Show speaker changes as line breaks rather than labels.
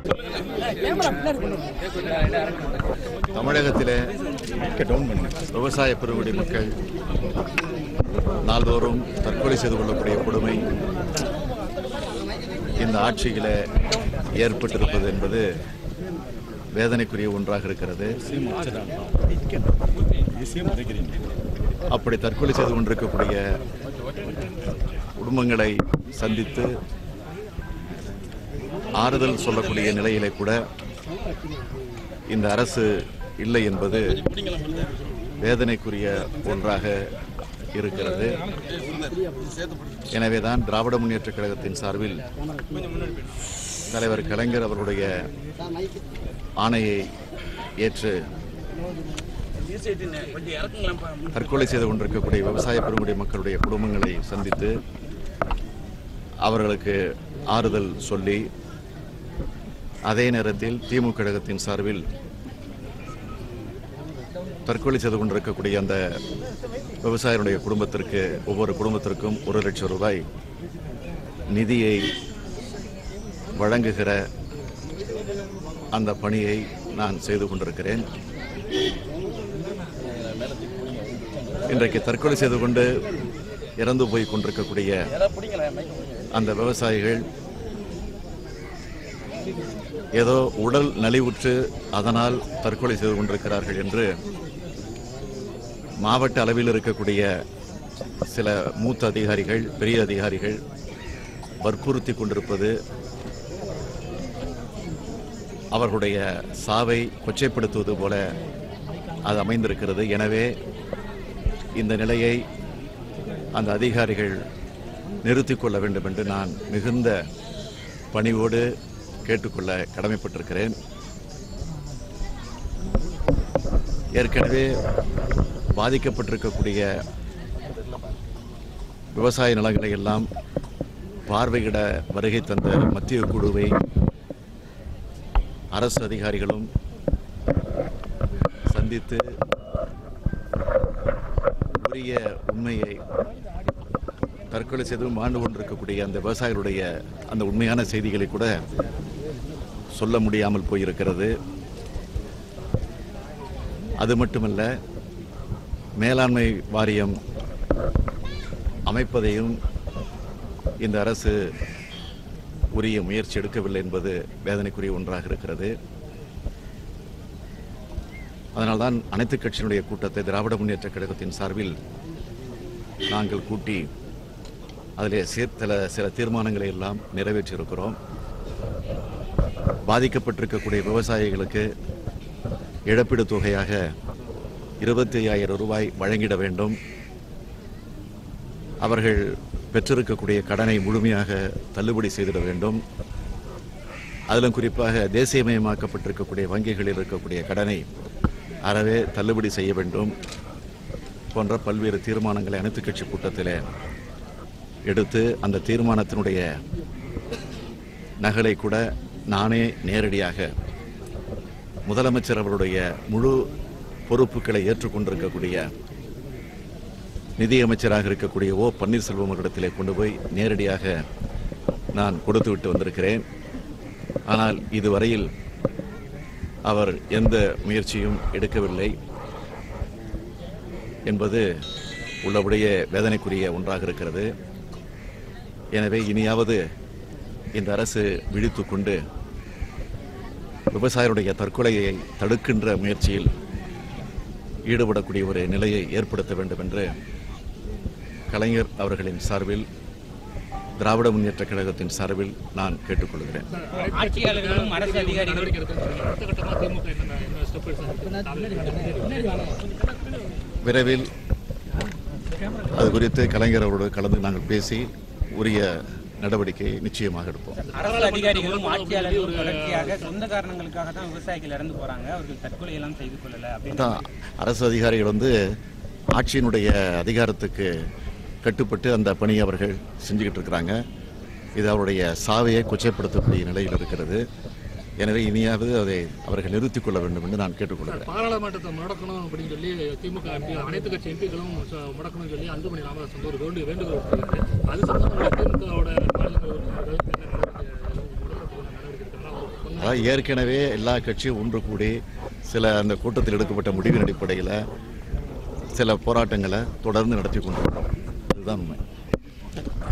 தமிழகத்திலே விவசாய பெருங்குடி மக்கள் நாள்தோறும் தற்கொலை செய்து கொள்ளக்கூடிய கொடுமை இந்த ஆட்சியில ஏற்பட்டிருப்பது என்பது வேதனைக்குரிய ஒன்றாக இருக்கிறது அப்படி தற்கொலை செய்து கொண்டிருக்கக்கூடிய குடும்பங்களை சந்தித்து ஆறுதல் சொல்லக்கூடிய நிலையிலே கூட இந்த அரசு இல்லை என்பது வேதனைக்குரிய ஒன்றாக இருக்கிறது எனவேதான் திராவிட முன்னேற்றக் கழகத்தின் சார்பில் தலைவர் கலைஞர் அவருடைய ஆணையை ஏற்று தற்கொலை செய்து கொண்டிருக்கக்கூடிய விவசாய பெருங்குடி மக்களுடைய குடும்பங்களை சந்தித்து அவர்களுக்கு ஆறுதல் சொல்லி அதே நேரத்தில் திமுக கழகத்தின் சார்பில் தற்கொலை செய்து கொண்டிருக்கக்கூடிய அந்த விவசாயிகளுடைய குடும்பத்திற்கு ஒவ்வொரு குடும்பத்திற்கும் ஒரு லட்சம் ரூபாய் நிதியை வழங்குகிற அந்த பணியை நான் செய்து கொண்டிருக்கிறேன் இன்றைக்கு தற்கொலை செய்து கொண்டு இறந்து போய் கொண்டிருக்கக்கூடிய அந்த விவசாயிகள் ஏதோ உடல் நலிவுற்று அதனால் தற்கொலை செய்து கொண்டிருக்கிறார்கள் என்று மாவட்ட அளவில் இருக்கக்கூடிய சில மூத்த அதிகாரிகள் பெரிய அதிகாரிகள் வற்புறுத்தி கொண்டிருப்பது அவர்களுடைய சாவை கொச்சைப்படுத்துவது போல அது அமைந்திருக்கிறது எனவே இந்த நிலையை அந்த அதிகாரிகள் நிறுத்திக் கொள்ள வேண்டும் என்று நான் மிகுந்த பணிவோடு கேட்டுக்கொள்ள கடமைப்பட்டிருக்கிறேன் ஏற்கனவே பாதிக்கப்பட்டிருக்கக்கூடிய விவசாய நிலங்களை எல்லாம் பார்வையிட வருகை தந்த மத்திய குழுவை அரசு அதிகாரிகளும் சந்தித்து உரிய உண்மையை தற்கொலை செய்து மாண்டு கொண்டிருக்கக்கூடிய அந்த விவசாயிகளுடைய அந்த உண்மையான செய்திகளை கூட சொல்ல முடியாமல் போயிருக்கிறது அது மட்டுமல்ல மேலாண்மை வாரியம் அமைப்பதையும் இந்த அரசு உரிய முயற்சி எடுக்கவில்லை என்பது வேதனைக்குரிய ஒன்றாக இருக்கிறது அதனால்தான் அனைத்து கட்சியினுடைய கூட்டத்தை திராவிட முன்னேற்ற கழகத்தின் சார்பில் நாங்கள் கூட்டி அதிலே சில சில தீர்மானங்களை எல்லாம் நிறைவேற்றியிருக்கிறோம் பாதிக்கப்பட்டிருக்கக்கூடிய விவசாயிகளுக்கு இழப்பீடு தொகையாக இருபத்தி ஐயாயிரம் ரூபாய் வழங்கிட வேண்டும் அவர்கள் பெற்றிருக்கக்கூடிய கடனை முழுமையாக தள்ளுபடி செய்திட வேண்டும் அதிலும் குறிப்பாக தேசியமயமாக்கப்பட்டிருக்கக்கூடிய வங்கிகளில் இருக்கக்கூடிய கடனை அறவே தள்ளுபடி செய்ய வேண்டும் போன்ற பல்வேறு தீர்மானங்களை அனைத்து கட்சி கூட்டத்தில் எடுத்து அந்த தீர்மானத்தினுடைய நகலை கூட நானே நேரடியாக முதலமைச்சர் அவருடைய முழு பொறுப்புகளை ஏற்றுக்கொண்டிருக்கக்கூடிய நிதியமைச்சராக இருக்கக்கூடிய ஓ பன்னீர்செல்வம் அவரிடத்திலே கொண்டு போய் நேரடியாக நான் கொடுத்து விட்டு வந்திருக்கிறேன் ஆனால் இதுவரையில் அவர் எந்த முயற்சியும் எடுக்கவில்லை என்பது உள்ளபடியே வேதனைக்குரிய ஒன்றாக இருக்கிறது எனவே இனியாவது இந்த அரசு விழித்து கொண்டு விவசாயிகளுடைய தற்கொலையை தடுக்கின்ற முயற்சியில் ஈடுபடக்கூடிய ஒரு நிலையை ஏற்படுத்த வேண்டும் என்று கலைஞர் அவர்களின் சார்பில் திராவிட முன்னேற்ற கழகத்தின் சார்பில் நான் கேட்டுக்கொள்கிறேன்
ஆட்சியாளர்களும் அரசு அதிகாரிகளும்
அடுத்த கட்டமாக திமுக என்னென்ன என்ன ஸ்டெப்
விரைவில் அது குறித்து கலைஞர் அவரோடு கலந்து நாங்கள் பேசி உரிய நடவடிக்கை நிச்சயமாக எடுப்போம்
அரசு அதிகாரிகளும் ஆட்சியாளர்களும் தொடர்ச்சியாக சொந்த காரணங்களுக்காக தான் விவசாயிகள் இறந்து போறாங்க அவர்கள் தற்கொலை எல்லாம் செய்து கொள்ளல அப்படின்னு
அதான் அரசு அதிகாரிகள் வந்து ஆட்சியினுடைய அதிகாரத்துக்கு கட்டுப்பட்டு அந்த பணியை அவர்கள் செஞ்சுக்கிட்டு இருக்கிறாங்க இது அவருடைய சாவையை கொச்சைப்படுத்தக்கூடிய நிலையில் இருக்கிறது எனவே இனியாவது அதை அவர்கள் நிறுத்திக் கொள்ள வேண்டும் என்று நான் கேட்டுக்கொள்கிறேன்
பாராளுமன்றத்தை முடக்கணும் அப்படின்னு சொல்லி திமுக எம்பி அனைத்து கட்சி எம்பிக்களும் ச- முடக்கணும்னு சொல்லி அன்புமணி ராமதாஸ் வந்து ஒரு வேண்டு வேண்டுகோள் விடுத்திருக்காரு. அது சம்பந்தமாக திமுகவோட மாநில உறுப்பினர்கள் என்ன நடவடிக்கை எதுவும் முடக்கத்துக்கு நடவடிக்கை எடுத்தாங்களா? அவர் சொன்ன
அதாவது ஏற்கனவே எல்லா கட்சியும் ஒன்று கூடி சில அந்த கூட்டத்தில் எடுக்கப்பட்ட முடிவின் அடிப்படையில் சில போராட்டங்களை தொடர்ந்து நடத்தி கொண்டிருக்கிறோம் இதுதான் உண்மை